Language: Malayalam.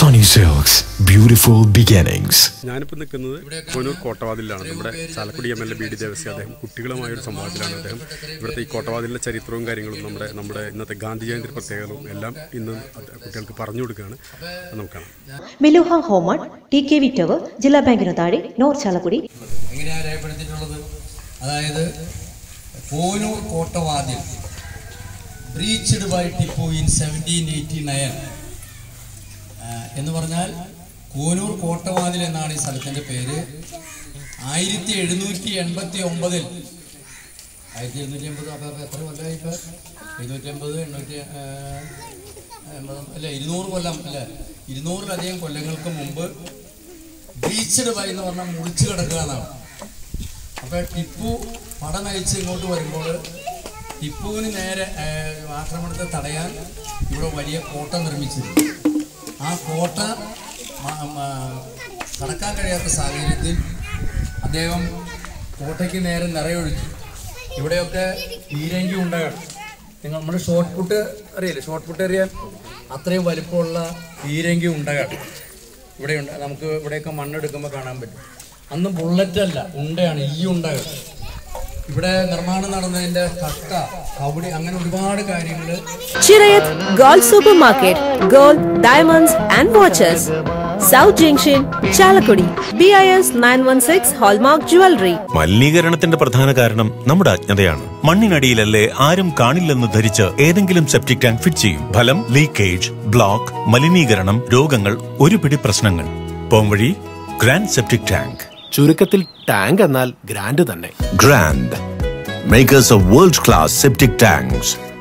Sunny Silks, beautiful beginnings. ഞാനിപ്പോൾ നിൽക്കുന്നത് കോനൂർ കോട്ടവാതിലാണ് നമ്മുടെ Chalakudy M L A B D Devassia അദ്ദേഹം കുട്ടികളുമായ ഒരു സംവാദത്തിലാണ് അദ്ദേഹം ഇവിടുത്തെ ഈ കോട്ടവാതിലിൻ്റെ ചരിത്രവും കാര്യങ്ങളും നമ്മുടെ നമ്മുടെ ഇന്നത്തെ ഗാന്ധി ജയന്തി പ്രത്യേകതകളും എല്ലാം ഇന്ന് അത് കുട്ടികൾക്ക് പറഞ്ഞു കൊടുക്കുകയാണ് അത് നമുക്ക് കാണാം മെലുഹ ഹോമൺ ടി കെ വി ടവർ ജില്ലാ ബാങ്കിനു താഴെ നോർ ചാലക്കുടി എങ്ങനെയാണ് രേഖപ്പെടുത്തിയിട്ടുള്ളത് അതായത് കോനൂർ കോട്ടവാതിൽ breached by Tipu in seventeen eighty nine എന്ന് പറഞ്ഞാൽ കോനൂർ കോട്ടവാതിൽ എന്നാണ് ഈ സ്ഥലത്തിൻ്റെ പേര് ആയിരത്തി എഴുന്നൂറ്റി എൺപത്തി ഒമ്പതിൽ ആയിരത്തി എഴുന്നൂറ്റി എൺപത് അപ്പോൾ അപ്പോൾ എത്ര കൊല്ലമായി ഇപ്പോൾ എഴുന്നൂറ്റി എൺപത് എണ്ണൂറ്റി ആ, എൺപത് അല്ല ഇരുന്നൂറ് കൊല്ലം അല്ല ഇരുന്നൂറിലധികം കൊല്ലങ്ങൾക്ക് മുമ്പ് ബീച്ച്ഡ് ബൈ എന്ന് പറഞ്ഞാൽ മുറിച്ചു കിടക്കുക എന്നാണ് അപ്പോൾ ടിപ്പു പട നയിച്ച് ഇങ്ങോട്ട് വരുമ്പോൾ ടിപ്പുവിന് നേരെ ആ, ആക്രമണത്തെ തടയാൻ ഇവിടെ വലിയ കോട്ട നിർമ്മിച്ചിരുന്നു ആ കോട്ട മ- മ- കടക്കാൻ കഴിയാത്ത സാഹചര്യത്തിൽ അദ്ദേഹം കോട്ടയ്ക്ക് നേരെ നിറയൊഴിച്ചു ഇവിടെയൊക്കെ പീരങ്കി ഉണ്ടാകണം നിങ്ങൾ നമ്മുടെ ഷോർട്ട് പുട്ട് അറിയില്ലേ ഷോർട്ട് പുട്ട് അറിയാൻ അത്രയും വലിപ്പമുള്ള പീരങ്കി ഉണ്ടാകണം ഇവിടെയുണ്ട് നമുക്ക് ഇവിടെയൊക്കെ മണ്ണെടുക്കുമ്പോൾ കാണാൻ പറ്റും അന്ന് ബുള്ളറ്റ് അല്ല ഉണ്ടയാണ് ഈ ഉണ്ടാകും ഇവിടെ നിർമ്മാണം നടന്നതിന്റെ കട്ട കവടി അങ്ങനെ ഒരുപാട് കാര്യങ്ങൾ Chirayat Gold Supermarket, Gold, Diamonds and Watches. South Junction, Chalakudi. BIS 916 Hallmark Jewelry. മലിനീകരണത്തിന്റെ പ്രധാന കാരണം നമ്മുടെ അജ്ഞതയാണ് മണ്ണിനടിയിലല്ലേ ആരും കാണില്ലെന്ന് ധരിച്ച് ഏതെങ്കിലും സെപ്റ്റിക് ടാങ്ക് ഫിറ്റ് ചെയ്യും ഫലം ലീക്കേജ് ബ്ലോക്ക് മലിനീകരണം രോഗങ്ങൾ ഒരു പിടി പ്രശ്നങ്ങൾ പോംവഴി ഗ്രാൻഡ് സെപ്റ്റിക് ടാങ്ക് ചുരുക്കത്തിൽ ടാങ്ക് എന്നാൽ ഗ്രാൻഡ് തന്നെ grand makers of world class septic tanks